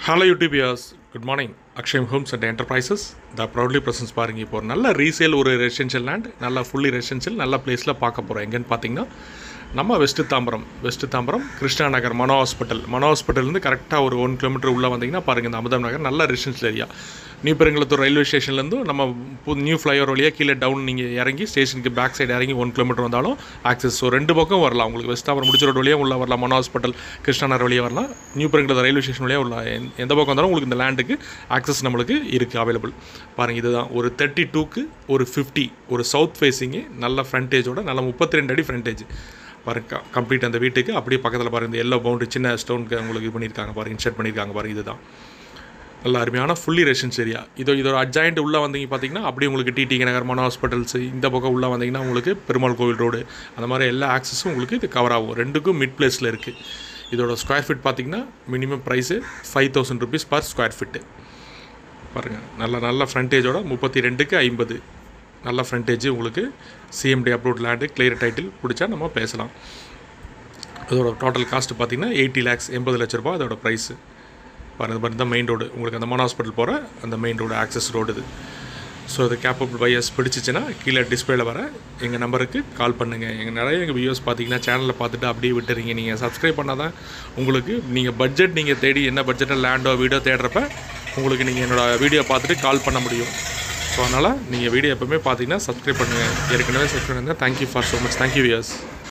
hello YouTubers good morning Akshayam homes and enterprises the proudly presents பாருங்க இப்போ ஒரு நல்ல ரீசேல் ஒரு ரெசிடென்ஷியல் லேண்ட் நல்ல ஃபுல்லி ரெசிடென்ஷியல் நல்ல பிளேஸில் பார்க்க போகிறோம் எங்கன்னு பார்த்தீங்கன்னா நம்ம west Tambaram west Tambaram Krishna Nagar Mano hospital Mano ஹாஸ்பிட்டல்லேருந்து கரெக்டாக ஒரு ஒன் கிலோமீட்டர் உள்ளே வந்தீங்கன்னா பாருங்கள் இந்த அமுதம் நகர் நல்ல residential area new Perungalathur railway ஸ்டேஷன்லேருந்து நம்ம பு- நியூ ஃப்ளைஓவர் வழியாக கீழே டவுன் நீங்கள் இறங்கி ஸ்டேஷனுக்கு பேக் சைடு இறங்கி ஒன் கிலோமீட்டர் வந்தாலும் ஆக்சஸ் ஸோ ரெண்டு பக்கம் வரலாம் உங்களுக்கு வெஸ்ட் தாம்பரம் முடிச்ச ரோடு வழியாக உள்ள வரலாம் மனோ ஹாஸ்பிட்டல் கிருஷ்ணா நகர் வழியாக வரலாம் நியூ பெருங்குளத்தூர் ரயில்வே ஸ்டேஷன் வழியாக உள்ள எந்த- எந்த பக்கம் வந்தாலும் உங்களுக்கு இந்த லேண்டுக்கு ஆக்சஸ் நம்மளுக்கு இருக்குது அவைலபிள் பாருங்கள் இதுதான் ஒரு தேர்ட்டி டூக்கு ஒரு ஃபிஃப்டி ஒரு சவுத் ஃபேஸிங்கு நல்ல ஃப்ரண்டேஜோட நல்ல முப்பத்தி ரெண்டு அடி ஃப்ரண்டேஜ் பாருங்க கம்ப்ளீட் அந்த வீட்டுக்கு அப்படியே பக்கத்தில் பாருங்க இந்த எல்லோ பவுண்டரி சின்ன ஸ்டோனுக்கு உங்களுக்கு இது பண்ணியிருக்காங்க பாருங்க இன்சர்ட் பண்ணியிருக்காங்க பாருங்க இதுதான் நல்ல அருமையான ஃபுல்லி ரெசிடென்ஸ் ஏரியா இதோ இதோட அட்ஜாயிண்ட் உள்ளே வந்தீங்க பார்த்தீங்கன்னா அப்படியே உங்களுக்கு டிடி நகர் மனோ ஹாஸ்பிட்டல்ஸ் இந்த பக்கம் உள்ளே வந்தீங்கன்னா உங்களுக்கு பெருமாள் கோவில் ரோடு அந்த மாதிரி எல்லா ஆக்சஸும் உங்களுக்கு இது கவர் ஆகும் ரெண்டுக்கும் மிட் பிளேஸில் இருக்குது இதோட ஸ்கொயர் ஃபீட் பார்த்தீங்கன்னா minimum price five thousand rupees per square feet பாருங்கள் நல்ல நல்ல ஃப்ரண்டேஜோட முப்பத்தி ரெண்டுக்கு ஐம்பது நல்ல ஃப்ரண்டேஜ் உங்களுக்கு CMDA approved land clear title பிடிச்சா நம்ம பேசலாம் அதோட டோட்டல் காஸ்ட் பார்த்தீங்கன்னா எயிட்டி லேக்ஸ் எண்பது லட்ச ரூபாய் அதோட ப்ரைஸு பாருங்க பாருங்க தான் மெயின் ரோடு உங்களுக்கு அந்த மோன் ஹாஸ்பிட்டல் போகிற அந்த மெயின் ரோடு ஆக்சஸ் ரோடு இது ஸோ இது கேப்பபிள் பையர்ஸ் பிடிச்சிச்சின்னா கீழே டிஸ்பிளேல வர எங்கள் நம்பருக்கு கால் பண்ணுங்கள் எங்கள் நிறைய எங்கள் வியூஸ் பார்த்தீங்கன்னா சேனலில் பார்த்துட்டு அப்படியே விட்டுறீங்க நீங்கள் சப்ஸ்கிரைப் பண்ணால் தான் உங்களுக்கு நீங்கள் பட்ஜெட் நீங்கள் தேடி என்ன பட்ஜெட்டில் லேண்டோ வீடியோ தேடுறப்ப உங்களுக்கு நீங்கள் என்னோடய வீடியோ பார்த்துட்டு கால் பண்ண முடியும் ஸோ அதனால் நீங்கள் வீடியோ எப்போவுமே பார்த்தீங்கன்னா சப்ஸ்கிரைப் பண்ணுங்கள் ஏற்கனவே சப்ஸ்கிரைப் பண்ணுங்கள் thank you for so much thank you wears